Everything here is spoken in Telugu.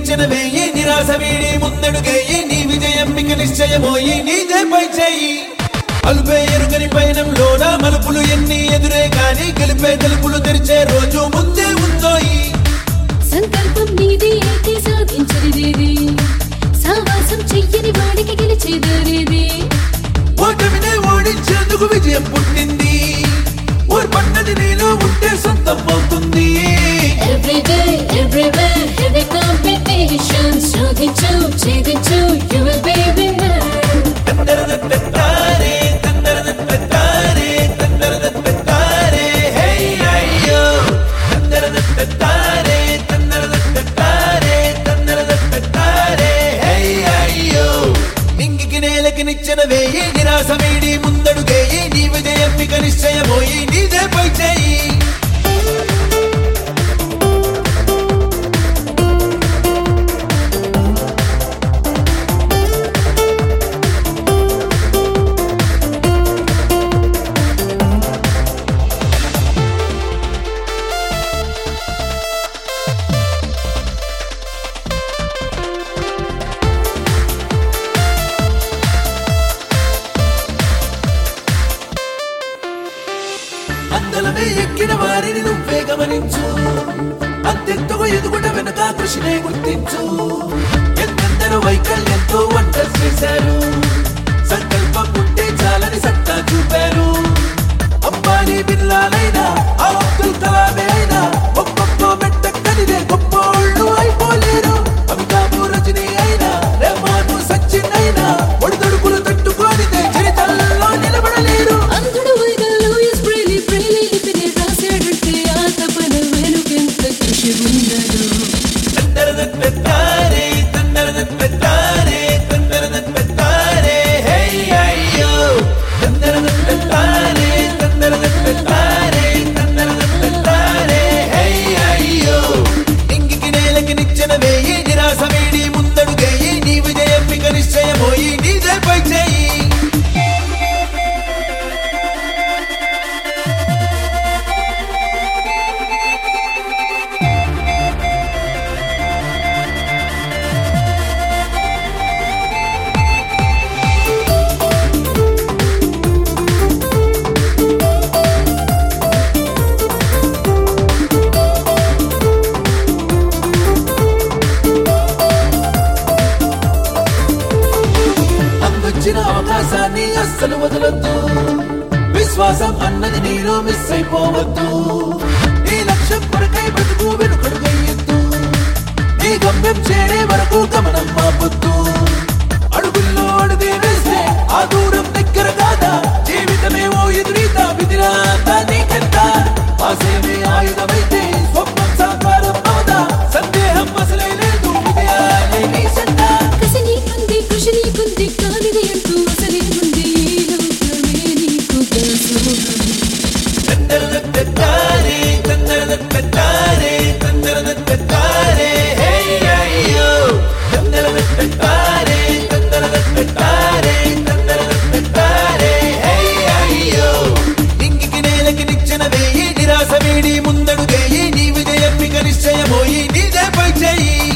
నిచ్చెన వేయి నిరాశ వీడి ముందడుగేయి నీ విజయం మిక నిశ్చయమోయి నీదే పై చేయి అలుపే ఎరుగని పయనంలోన మలుపులు ఎన్ని ఎదురే గాని గెలిపే తలుపులు తెరిచే రోజు ముందే ఉందోయి సంకల్పం నీది అయితే సాధించలేదే సావాసం చెయ్యని వాడికి గెలిచేదనేది ఓటమినే ఓడించేందుకు విజయం పుట్టింది ఓర్పన్నది నీలో ఉంటే సొంతం అవుతుంది ఎవ్రీడే ఎవ్రీవేర్ హెవీ కాంపిటీషన్ శోధించు ఛేదించు యు విల్ బి విన్నర్ తందరదత్తత్తారే, తందరదత్తత్తారే, తందరదత్తత్తారే, హే అయ్యో. తందరదత్తత్తారే, తందరదత్తత్తారే, తందరదత్తత్తారే, హే అయ్యో. నింగికి నేలకి నిచ్చెన వేయి నిరాశ వీడి ముందడుగేయి నీ విజయం మిక నిశ్చయమోయి నీదే పై చేయి అందలమే ఎక్కిన వారిని నువ్వే గమనించు అంతెత్తుగా ఎదుగుట వెనక కృషినే గుర్తించు ఎందెందరో వైకల్యంతో వంట చేశారు సంకల్పం ఉంటే చాలని సత్తా చూపారు అంబానీ బిల్లాలైనా ఆ అబ్దుల్ కలామే అయినా ఒక్కొక్క మెట్ట కదిలే గొప్పోళ్ళు అయిపోలేరు అమితాబు రజనీ అయినా రెహమాను సచిన్ అయినా ఒడిదొడుకులు తట్టుకోనిదే చరిత్రలో నిలబడలేరు అందుడు వైగా లూయిస్ బ్రెయిలీ బ్రెయిలీ లిపిని రాశాడంటే ఆ తపన వెనుకెంత కృషి ఉండదు తందరదత్తత్తారే, తందరదత్తత్తారే, తందరదత్తత్తారే, హే అయ్యో. తందరదత్తత్తారే, తందరదత్తత్తారే, తందరదత్తత్తారే, హే అయ్యో. ఇంగికి నేలకి నిచ్చెన వేయి నిరాశ వీడి ముందడుగేయి నీ విజయం మిక నిశ్చయమోయి నీదే పై చేయి అందొచ్చిన అవకాశాన్ని అస్సలు వదలొద్దు విశ్వాసం అన్నది నీలో మిస్ అయిపోవద్దు నీ లక్ష్యం కొరకై బ్రతుకు వెనుకడుగయ్యొద్దు నీ గమ్యం చేరే వరకు గమనం మాపొద్దు అడుగుల్లో అడుగే వేస్తే ఆ దూరం దగ్గర కాదా జీవితమే ఓ ఎదురీత విధిరాత నీకెంత ఆశయమే ఆయుధమైతే స్వప్నం సాకారం అవదా సందేహం అసలే లేదు విజయాలే నీ సంత కసి నీకుంది కృషి నీకుంది కానిది అంటూ అసలే ఉంది ఈ లోకమే నీకు దాసోహం తందరదత్తత్తారే, తందరదత్తత్తారే, తందరదత్తత్తారే, హే అయ్యో. తందరదత్తత్తారే, తందరదత్తత్తారే, తందరదత్తత్తారే, హే అయ్యో. నింగికి నేలకి నిచ్చెన వేయి నిరాశ వీడి ముందడుగేయి నీ విజయం మిక నిశ్చయమోయి నీదే పై చేయి